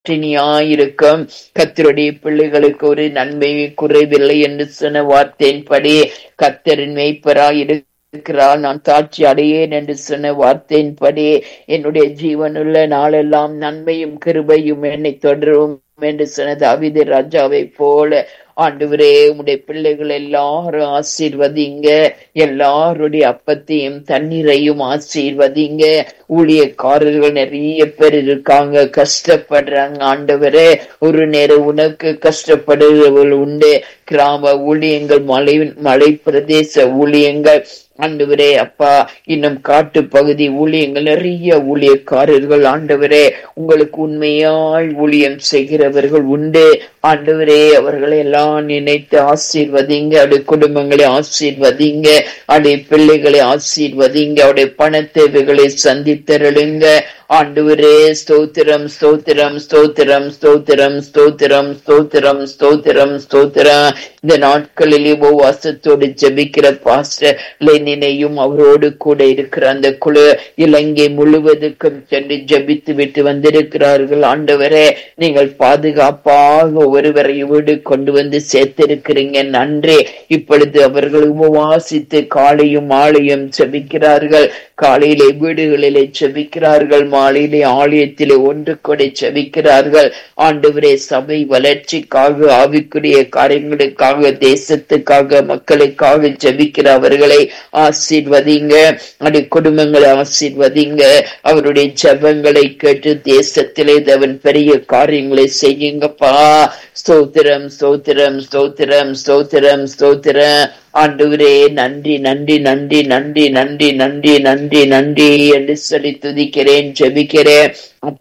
பட்டினியாயிருக்கும் கத்தருடைய பிள்ளைகளுக்கு ஒரு நன்மை குறைவில்லை என்று சொன்ன வார்த்தையின்படி கத்தரின் மெய்ப்பராய் இருக்கிறார் நான் தாட்சி அடையேன் என்று சொன்ன வார்த்தையின்படி என்னுடைய ஜீவனுள்ள நாளெல்லாம் நன்மையும் கிருபையும் என்னை தொடரும் என்று சொன்ன தாவித ராஜாவை போல ஆண்டவரே உடைய பிள்ளைகள் எல்லாரும் ஆசீர்வதிங்க எல்லாருடைய அப்பத்தையும் தண்ணீரையும் ஆசீர்வதிங்க ஊழியக்காரர்கள் நிறைய பேர் இருக்காங்க கஷ்டப்படுறாங்க ஆண்டவரே ஒரு நேரம் உனக்கு கஷ்டப்படுகிறவர்கள் உண்டு கிராம ஊழியங்கள் மலை மலை பிரதேச ஊழியங்கள் ஆண்டவரே அப்பா இன்னும் காட்டு பகுதி ஊழியங்கள் நிறைய ஊழியக்காரர்கள் ஆண்டவரே உங்களுக்கு உண்மையாய் ஊழியம் செய்கிறவர்கள் உண்டு ஆண்டவரே அவர்களை எல்லாம் நினைத்து ஆசீர்வதிங்க அவருடைய குடும்பங்களை ஆசீர்வதிங்க அவருடைய பிள்ளைகளை ஆசீர்வதிங்க அவருடைய பண தேவைகளை சந்தித்தருளுங்க ஆண்டவரே ஸ்தோத்திரம் ஸ்தோத்திரம் ஸ்தோத்திரம் ஸ்தோத்திரம் ஸ்தோத்திரம் ஸ்தோத்திரம் ஸ்தோத்திரம் ஸ்தோத்திரம் இந்த நாட்களில் உபவாசத்தோடு ஜெபிக்கிற பாஸ்டர் லெனினையும் அவரோடு கூட இருக்கிற அந்த குழு இலங்கை முழுவதுக்கும் சென்று ஜெபித்து விட்டு வந்திருக்கிறார்கள் ஆண்டவரே நீங்கள் பாதுகாப்பாக ஒருவரை வீடு கொண்டு வந்து சேர்த்திருக்கிறீங்க நன்றி இப்பொழுது அவர்கள் உபவாசித்து காலையும் மாலையும் ஜெபிக்கிறார்கள் காலையிலே வீடுகளிலே செபிக்கிறார்கள் மாலையிலே ஆலயத்திலே ஒன்று கூட செபிக்கிறார்கள் ஆண்டவரே சபை வளர்ச்சிக்காக ஆவிக்குரிய காரியங்களுக்காக தேசத்துக்காக மக்களுக்காக ஜெபிக்கிற அவர்களை ஆசீர்வதிங்க அவருடைய குடும்பங்களை ஆசீர்வதிங்க அவருடைய ஜெபங்களை கேட்டு தேசத்திலே அவன் பெரிய காரியங்களை செய்யுங்கப்பா ஸ்தோத்திரம் ஸ்தோத்திரம் ஸ்தோத்திரம் ஸ்தோத்திரம் ஸ்தோத்திரம் ஆண்டவரே நன்றி நன்றி நன்றி நன்றி நன்றி நன்றி நன்றி நன்றி என்று சொல்லி துதிக்கிறேன் ஜெபிக்கிறேன்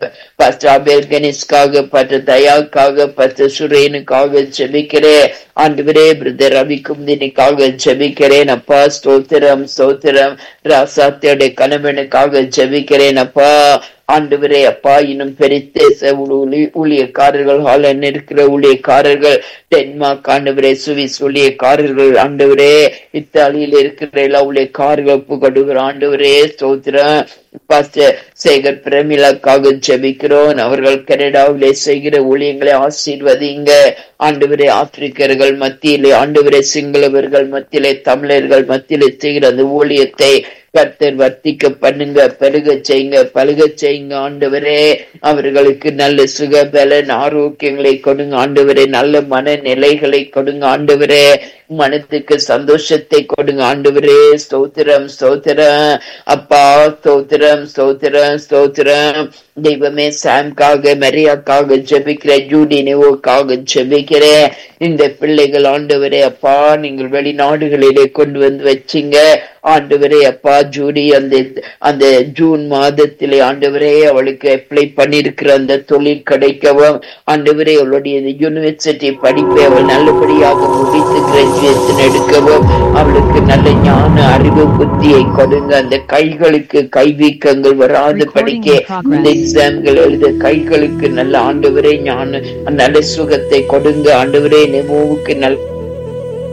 பாஸ்டர் கணேஷ்காக பற்ற தயாக்காக பற்ற சுரேனுக்காக ஜெபிக்கிறேன் ஆண்டவரே பிரதர் ரவிக்கும்தினிக்காக ஜெபிக்கிறேன் அப்பா ஸ்தோத்திரம் ஸ்தோத்திரம் ராசாத்தியோட கணவனுக்காக ஜெபிக்கிறேன் அப்பா ஆண்டவரே அப்பா இன்னும் பெரித்தேச ஊழியக்காரர்கள் ஹாலன் இருக்கிற ஊழியக்காரர்கள் டென்மார்க் ஆண்டவரே சுவிஸ் ஊழியக்காரர்கள் ஆண்டவரே இத்தாலியில் இருக்கிற எல்லா ஊழியக்காரர்கள் புகடுகிற ஆண்டவரே ஸ்தோத்திரம் பாஸ்டர் சேகர் பிரமிளாக்காக ஜெபிக்கிறோம் அவர்கள் கனடாவிலே செய்கிற ஊழியங்களை ஆசீர்வதிங்க ஆண்டவரே ஆப்பிரிக்கர்கள் மத்தியிலே ஆண்டவரே சிங்களவர்கள் மத்தியிலே தமிழர்கள் மத்தியிலே செய்கிற அந்த ஊழியத்தை கர்த்தர் வர்த்திக்க பண்ணுங்க பெருக செய்யுங்க பழுக செய்யுங்க ஆண்டவரே அவர்களுக்கு நல்ல சுக பலன் ஆரோக்கியங்களை கொடுங்க ஆண்டவரே நல்ல மன நிலைகளை கொடுங்க ஆண்டவரே மனத்துக்கு சந்தோஷத்தை கொடுங்க ஆண்டவரே ஸ்தோத்திரம் ஸ்தோத்திரம் அப்பா ஸ்தோத்திரம் ஸ்தோத்திரம் ஸ்தோத்திரம் தெய்வமே சாம்காக மரியாக்காக ஜெபிக்கிற ஜூடி நிவோக்காக ஜெபிக்கிறேன் இந்த பிள்ளைகள் ஆண்டவரே அப்பா நீங்கள் வெளிநாடுகளிலே கொண்டு வந்து வச்சிங்க ஆண்டவரே அப்பா ஜூடி அந்த அந்த ஜூன் மாதத்திலே ஆண்டவரே அவளுக்கு அப்ளை பண்ணிருக்கிற அந்த தொழில் கிடைக்கவும் ஆண்டவரே அவளுடைய யூனிவர்சிட்டி படிப்பை அவள் நல்லபடியாக முடித்து கிராஜுவேஷன் எடுக்கவும் அவளுக்கு நல்ல ஞான அறிவு புத்தியை கொடுங்க அந்த கைகளுக்கு கைவீக்கங்கள் வராது படிக்க இந்த எக்ஸாம்கள் எழுத கைகளுக்கு நல்ல ஆண்டவரே ஞான நல்ல சுகத்தை கொடுங்க ஆண்டவரே நெமோவுக்கு நல்ல